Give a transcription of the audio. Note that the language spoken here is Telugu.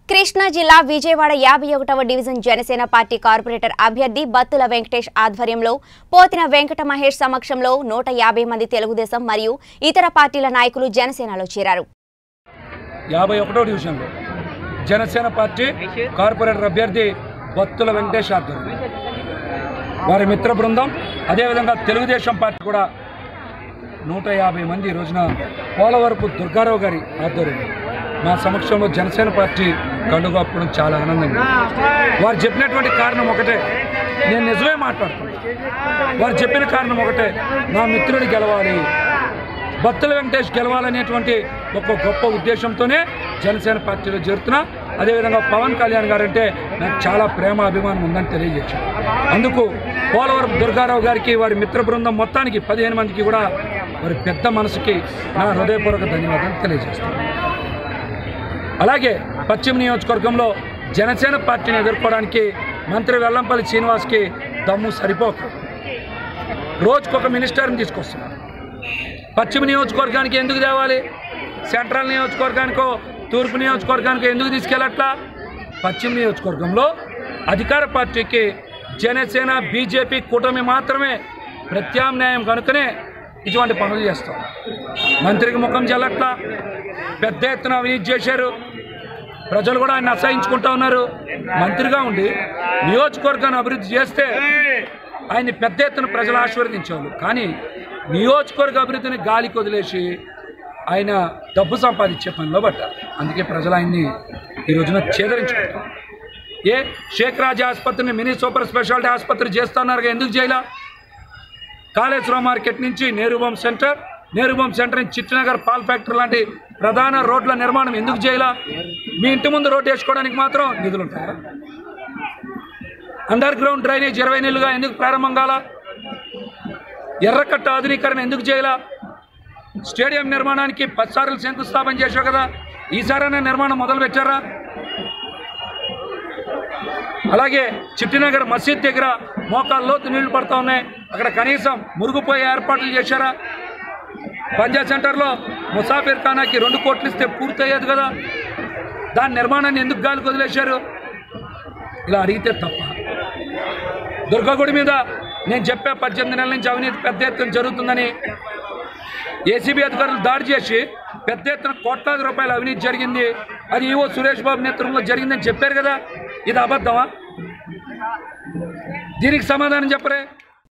కృష్ణా జిల్లా విజయవాడ యాభై ఒకటవ డివిజన్ జనసేన పార్టీ కార్పొరేటర్ అభ్యర్థి బత్తుల వెంకటేష్ ఆధ్వర్యంలో పోతిన వెంకట మహేష్ సమక్షంలో నూట యాభై మంది తెలుగుదేశం మరియు ఇతర పార్టీల నాయకులు జనసేనలో చేరారు యాభై ఒకటో డివిజన్లో జనసేన పార్టీ కార్పొరేటర్ అభ్యర్థి బత్తుల వెంకటేష్ ఆధ్వర్యం వారి మిత్ర బృందం అదేవిధంగా తెలుగుదేశం పార్టీ కూడా నూట యాభై మంది ఈ రోజున పోలవరపు దుర్గారావు గారి ఆధ్వర్యంలో మా సమక్షంలో జనసేన పార్టీ కండుగొప్పడం చాలా ఆనందంగా ఉంది. వారు చెప్పినటువంటి కారణం ఒకటే నేను నిజమే మాట్లాడుతున్నాను వారు చెప్పిన కారణం ఒకటే నా మిత్రుడు గెలవాలి బత్తుల వెంకటేష్ గెలవాలనేటువంటి ఒక గొప్ప ఉద్దేశంతోనే జనసేన పార్టీలో చేరుతున్నా అదేవిధంగా పవన్ కళ్యాణ్ గారు అంటే నాకు చాలా ప్రేమ అభిమానం ఉందని తెలియజేశాను అందుకు పోలవరం దుర్గారావు గారికి వారి మిత్ర బృందం మొత్తానికి పదిహేను మందికి కూడా వారి పెద్ద మనసుకి నా హృదయపూర్వక ధన్యవాదాలు తెలియజేస్తాను అలాగే పశ్చిమ నియోజకవర్గంలో జనసేన పార్టీని ఎదుర్కోవడానికి మంత్రి వెల్లంపల్లి శ్రీనివాస్కి దమ్ము సరిపోక రోజుకొక మినిస్టర్ని తీసుకొస్తున్నారు పశ్చిమ నియోజకవర్గానికి ఎందుకు తేవాలి సెంట్రల్ నియోజకవర్గానికో తూర్పు నియోజకవర్గానికో ఎందుకు తీసుకెళ్ళట్లా పశ్చిమ నియోజకవర్గంలో అధికార పార్టీకి జనసేన బీజేపీ కూటమి మాత్రమే ప్రత్యామ్నాయం కనుకనే ఇటువంటి పనులు చేస్తాం మంత్రికి ముఖం చెల్లట్లా పెద్ద ఎత్తున అవినీతి చేశారు ప్రజలు కూడా ఆయన అసహించుకుంటా ఉన్నారు మంత్రిగా ఉండి నియోజకవర్గాన్ని అభివృద్ధి చేస్తే ఆయన్ని పెద్ద ఎత్తున ప్రజలు ఆశీర్వదించేవాళ్ళు కానీ నియోజకవర్గ అభివృద్ధిని గాలికి వదిలేసి ఆయన డబ్బు సంపాదించే పనిలో పడ్డారు అందుకే ప్రజలు ఆయన్ని ఈ రోజున చేదరించుకుంటారు ఏ షేక్ రాజా ఆసుపత్రిని మినీ సూపర్ స్పెషాలిటీ ఆసుపత్రి చేస్తున్నారు ఎందుకు చేయలా కాళేశ్వరం మార్కెట్ నుంచి నేరుబొమ్మ సెంటర్ నేరుబొమ్మ సెంటర్ నుంచి చిట్టినగర్ పాల్ ఫ్యాక్టరీ లాంటి ప్రధాన రోడ్ల నిర్మాణం ఎందుకు చేయాల మీ ఇంటి ముందు రోడ్డు వేసుకోవడానికి మాత్రం నిధులు ఉంటాయా అండర్ గ్రౌండ్ డ్రైనేజ్ ఇరవై నెలలుగా ఎందుకు ప్రారంభం కాల ఎర్రకట్ట ఆధునీకరణ ఎందుకు చేయాల స్టేడియం నిర్మాణానికి పది సార్లు శంకుస్థాపన చేశారు కదా ఈసారైనా నిర్మాణం మొదలు పెట్టారా అలాగే చిట్టినగర్ మసీద్ దగ్గర మోకాళ్ళ లోతు నీళ్లు పడతా ఉన్నాయి అక్కడ కనీసం మురుగుపోయే ఏర్పాట్లు చేశారా పంజా సెంటర్లో ముసాఫిర్ ఖానాకి రెండు కోట్లు ఇస్తే పూర్తయ్యేది కదా దాని నిర్మాణాన్ని ఎందుకు గాలికి వదిలేశారు ఇలా అడిగితే తప్ప దుర్గగుడి మీద నేను చెప్పే పద్దెనిమిది నెలల నుంచి అవినీతి పెద్ద ఎత్తున జరుగుతుందని ఏసీబీ అధికారులు దాడి చేసి పెద్ద ఎత్తున కోట్లాది రూపాయల అవినీతి జరిగింది అది ఈవో సురేష్ బాబు నేతృత్వంలో జరిగిందని చెప్పారు కదా ఇది అబద్ధమా దీనికి సమాధానం చెప్పరే